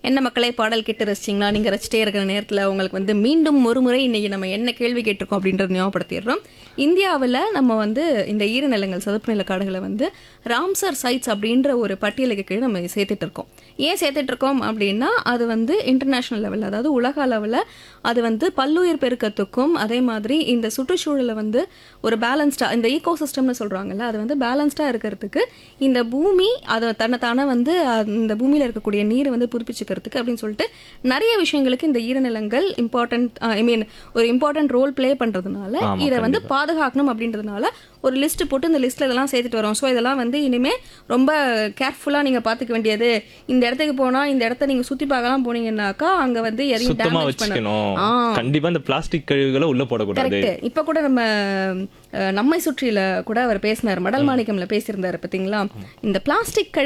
என்ன மக்களே பாடல் கேட்டு ரசிச்சிங்களா நீங்கள் ரசிச்சிட்டே இருக்கிற நேரத்தில் உங்களுக்கு வந்து மீண்டும் ஒரு முறை இன்னைக்கு நம்ம என்ன கேள்வி கேட்டிருக்கோம் அப்படின்றத ஞாபகப்படுத்திடுறோம் இந்தியாவில் நம்ம வந்து இந்த ஈரநிலங்கள் சதுப்பு நில காடுகளை வந்து ராம்சர் சைட்ஸ் அப்படின்ற ஒரு பட்டியலுக்கு கீழே நம்ம சேர்த்துட்டு இருக்கோம் ஏன் சேர்த்துட்டு இருக்கோம் அப்படின்னா அது வந்து இன்டர்நேஷ்னல் லெவலில் அதாவது உலக அளவில் அது வந்து பல்லுயிர் பெருக்கத்துக்கும் அதே மாதிரி இந்த சுற்றுச்சூழலை வந்து ஒரு பேலன்ஸ்டாக இந்த ஈகோ சிஸ்டம்னு சொல்கிறாங்கல்ல அது வந்து பேலன்ஸ்டாக இருக்கிறதுக்கு இந்த பூமி அதை தன்னைத்தானே வந்து அஹ், இந்த பூமியில் இருக்கக்கூடிய நீரை வந்து புதுப்பிச்சுக்கிறதுக்கு அப்படின்னு சொல்லிட்டு நிறைய விஷயங்களுக்கு இந்த ஈரநிலங்கள் இம்பார்ட்டன்ட் ஐ மீன் ஒரு இம்பார்ட்டன்ட் ரோல் ப்ளே பண்ணுறதுனால ஆமா, இதை வந்து பாதுகாக்கணும் அப்படின்றதுனால ஒரு லிஸ்ட் போட்டு இந்த லிஸ்ட்டில் இதெல்லாம் சேர்த்துட்டு வரோம் ஸோ இதெல்லாம் வந்து இனிமே ரொம்ப கேர்ஃபுல்லாக நீங்கள் பார்த்துக்க வேண்டியது இந்த இடத்துக்கு போனால் இந்த இடத்த நீங்கள் சுற்றி பார்க்கலாம் போனீங்கன்னாக்கா அங்கே வந்து எதையும் சுத்தமா டேமேஜ் பண்ண வச்சுக்கணும் ஆ. கண்டிப்பா இந்த பிளாஸ்டிக் கழிவுகளை உள்ள போடக்கூடாது கரெக்ட் இப்ப கூட நம்ம அஹ், நம்மை சுற்றில கூட அவர் பேசினார் மடல் மாணிக்கம்ல பேசியிருந்தாரு பாத்தீங்களா இந்த பிளாஸ்டிக்